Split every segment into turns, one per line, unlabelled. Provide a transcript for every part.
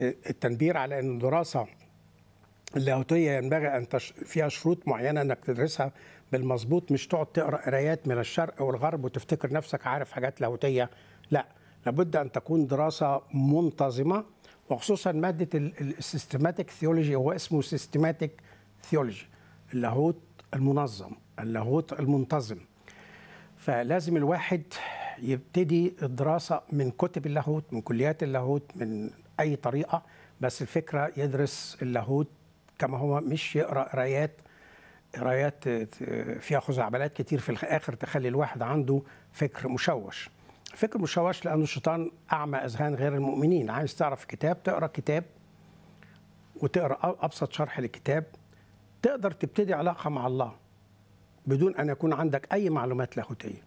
التنبير على ان الدراسه اللاهوتيه ينبغي ان تش... فيها شروط معينه انك تدرسها بالمظبوط مش تقعد تقرا قرايات من الشرق والغرب وتفتكر نفسك عارف حاجات لاهوتيه لا لابد ان تكون دراسه منتظمه وخصوصا ماده السيستماتيك ثيولوجي هو اسمه سيستماتيك ثيولوجي اللاهوت المنظم اللاهوت المنتظم فلازم الواحد يبتدي الدراسة من كتب اللاهوت من كليات اللاهوت من أي طريقة بس الفكرة يدرس اللاهوت كما هو مش يقرأ قرايات قرايات فيها خزعبلات كتير في الآخر تخلي الواحد عنده فكر مشوش فكر مشوش لأنه الشيطان أعمى أذهان غير المؤمنين عايز تعرف كتاب تقرأ كتاب وتقرأ أبسط شرح لكتاب تقدر تبتدي علاقة مع الله بدون أن يكون عندك أي معلومات لاهوتية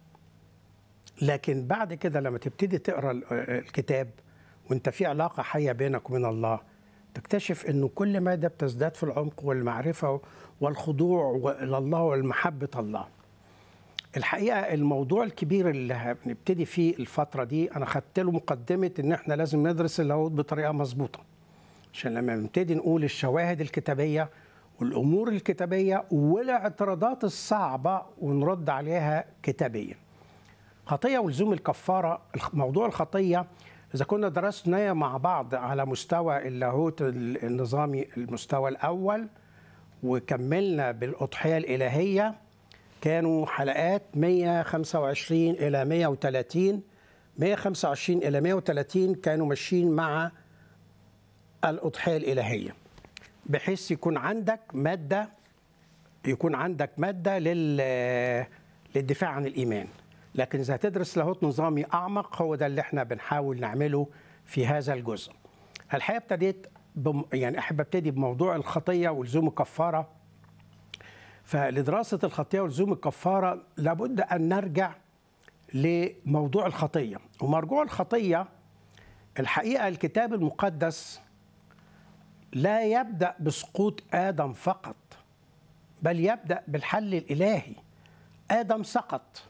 لكن بعد كده لما تبتدي تقرا الكتاب وانت في علاقه حيه بينك وبين الله تكتشف انه كل ماده بتزداد في العمق والمعرفه والخضوع الى الله والمحبه الله. الحقيقه الموضوع الكبير اللي هنبتدي فيه الفتره دي انا خدت له مقدمه ان احنا لازم ندرس اللاهوت بطريقه مظبوطه. عشان لما نبتدي نقول الشواهد الكتابيه والامور الكتابيه والاعتراضات الصعبه ونرد عليها كتابيا. خطيه ولزوم الكفاره موضوع الخطيه اذا كنا درسناه مع بعض على مستوى اللاهوت النظامي المستوى الاول وكملنا بالاضحيه الالهيه كانوا حلقات 125 الى 130 125 الى 130 كانوا ماشيين مع الاضحيه الالهيه بحيث يكون عندك ماده يكون عندك ماده لل للدفاع عن الايمان لكن اذا هتدرس لاهوت نظامي اعمق هو ده اللي احنا بنحاول نعمله في هذا الجزء. الحقيقه ابتديت بم يعني احب ابتدي بموضوع الخطيه ولزوم الكفاره. فلدراسه الخطيه ولزوم الكفاره لابد ان نرجع لموضوع الخطيه، ومرجوع الخطيه الحقيقه الكتاب المقدس لا يبدا بسقوط ادم فقط بل يبدا بالحل الالهي. ادم سقط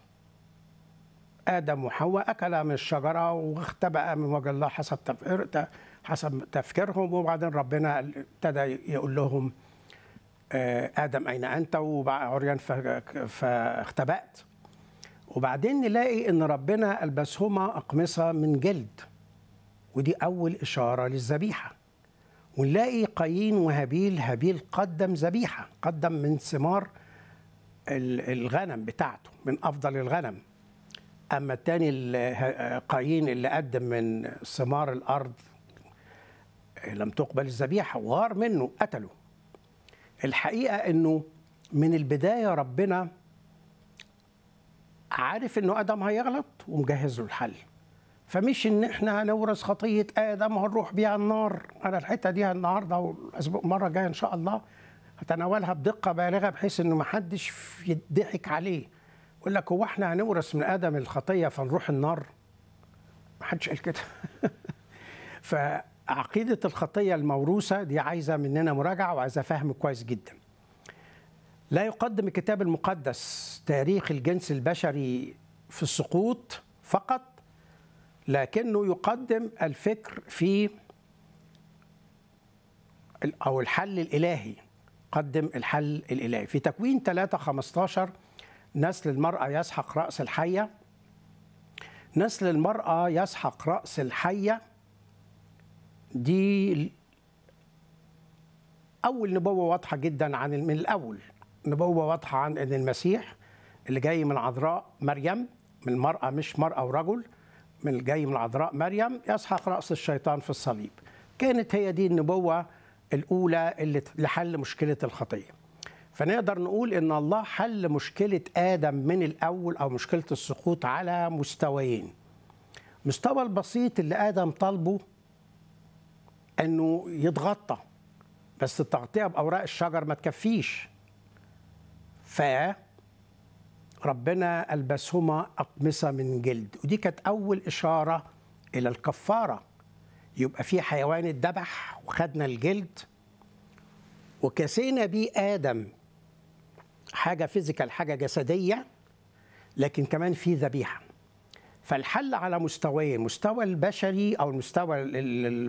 ادم وحواء اكلا من الشجره واختبأ من وجه الله حسب تفكير حسب تفكيرهم وبعدين ربنا ابتدى يقول لهم ادم اين انت وعريان فاختبأت وبعدين نلاقي ان ربنا البسهما اقمصه من جلد ودي اول اشاره للذبيحه ونلاقي قايين وهابيل هابيل قدم ذبيحه قدم من ثمار الغنم بتاعته من افضل الغنم اما الثاني قايين اللي قدم من ثمار الارض لم تقبل الذبيحه وغار منه قتله الحقيقه انه من البدايه ربنا عارف انه ادم هيغلط ومجهز له الحل فمش ان احنا هنورث خطيه ادم وهنروح بيها النار انا الحته دي النهارده والاسبوع المره الجايه ان شاء الله هتناولها بدقه بالغه بحيث انه ما حدش يضحك عليه يقول لك هو احنا هنورث من ادم الخطيه فنروح النار ما حدش قال كده فعقيده الخطيه الموروثه دي عايزه مننا مراجعه وعايزه فهم كويس جدا لا يقدم الكتاب المقدس تاريخ الجنس البشري في السقوط فقط لكنه يقدم الفكر في او الحل الالهي قدم الحل الالهي في تكوين 3 15 نسل المرأة يسحق رأس الحية نسل المرأة يسحق رأس الحية دي أول نبوة واضحة جدا عن من الأول نبوة واضحة عن أن المسيح اللي جاي من عذراء مريم من مرأة مش مرأة ورجل من جاي من عذراء مريم يسحق رأس الشيطان في الصليب كانت هي دي النبوة الأولى اللي لحل مشكلة الخطية فنقدر نقول ان الله حل مشكله ادم من الاول او مشكله السقوط على مستويين مستوى البسيط اللي ادم طالبه انه يتغطى بس التغطيه باوراق الشجر ما تكفيش ف ربنا البسهما اقمصه من جلد ودي كانت اول اشاره الى الكفاره يبقى في حيوان اتذبح وخدنا الجلد وكسينا بيه ادم حاجه فيزيكال حاجه جسديه لكن كمان في ذبيحه فالحل على مستويين مستوى البشري او المستوى